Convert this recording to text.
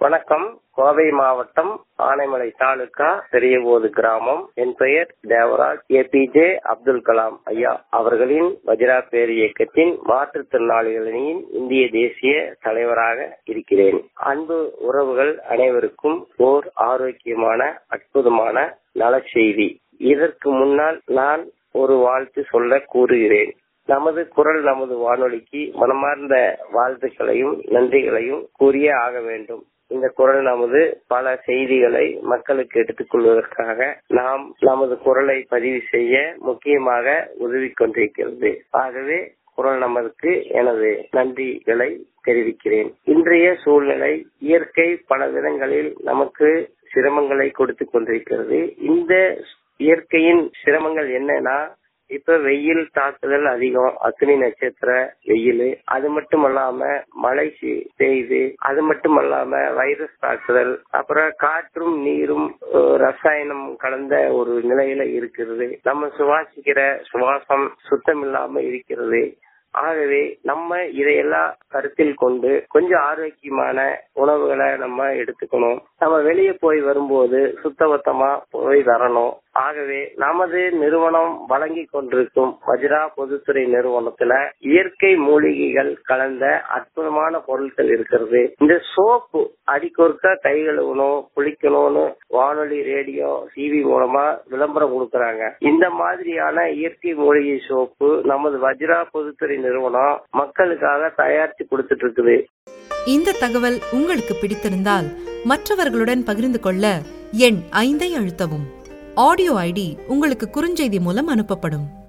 வணக்கம் கோவை மாவட்டம் ஆனைமலை தாலுகா பெரியபோது கிராமம் என் பெயர் தேவராஜ் ஏபிஜே அப்துல் கலாம் ஐயா அவர்களின் வஜ்ரா பேர் இயக்கத்தின் மாற்றுத்திறனாளிகளின் இந்திய தேசிய தலைவராக இருக்கிறேன் அன்பு உறவுகள் அனைவருக்கும் ஓர் ஆரோக்கியமான அற்புதமான நல செய்தி இதற்கு முன்னால் நான் ஒரு வாழ்த்து சொல்ல கூறுகிறேன் நமது குரல் நமது வானொலிக்கு மனமார்ந்த வாழ்த்துக்களையும் நன்றிகளையும் கூறியே ஆக வேண்டும் இந்த குரல் நமது பல செய்திகளை மக்களுக்கு எடுத்துக் கொள்வதற்காக நாம் நமது குரலை பதிவு செய்ய முக்கியமாக உதவி கொண்டிருக்கிறது ஆகவே குரல் நமதுக்கு எனது நன்றிகளை தெரிவிக்கிறேன் இன்றைய சூழ்நிலை இயற்கை பல விதங்களில் நமக்கு சிரமங்களை கொடுத்து கொண்டிருக்கிறது இந்த இயற்கையின் சிரமங்கள் என்னன்னா இப்ப வெயில் தாக்குதல் அதிகம் அக்னி நட்சத்திர வெயில் அது மட்டும் அல்லாம மழை பெய்யுது அது மட்டும் அல்லாம வைரஸ் தாக்குதல் அப்புறம் காற்றும் நீரும் ரசாயனம் கலந்த ஒரு நிலையில இருக்கிறது நம்ம சுவாசிக்கிற சுவாசம் சுத்தம் இல்லாம இருக்கிறது ஆகவே நம்ம இதையெல்லாம் கருத்தில் கொண்டு கொஞ்சம் ஆரோக்கியமான உணவுகளை நம்ம எடுத்துக்கணும் நம்ம வெளியே போய் வரும்போது சுத்தபத்தமா போய் வரணும் ஆகவே நமது நிறுவனம் வழங்கி கொண்டிருக்கும் வஜ்ரா பொதுத்துறை நிறுவனத்துல இயற்கை மூலிகைகள் கலந்த அற்புதமான பொருட்கள் இருக்கிறது இந்த சோப்பு அடிக்கொருக்கா கை கழுவணும் குளிக்கணும்னு வானொலி ரேடியோ டிவி மூலமா விளம்பரம் கொடுக்கறாங்க இந்த மாதிரியான இயற்கை மூலிகை சோப்பு நமது வஜ்ரா பொதுத்துறை நிறுவனம் மக்களுக்காக தயாரித்து கொடுத்துட்டு இருக்குது இந்த தகவல் உங்களுக்கு பிடித்திருந்தால் மற்றவர்களுடன் பகிர்ந்து கொள்ள எண் ஐந்தை அழுத்தவும் ஆடியோ ஐடி உங்களுக்கு குறுஞ்செய்தி மூலம் அனுப்பப்படும்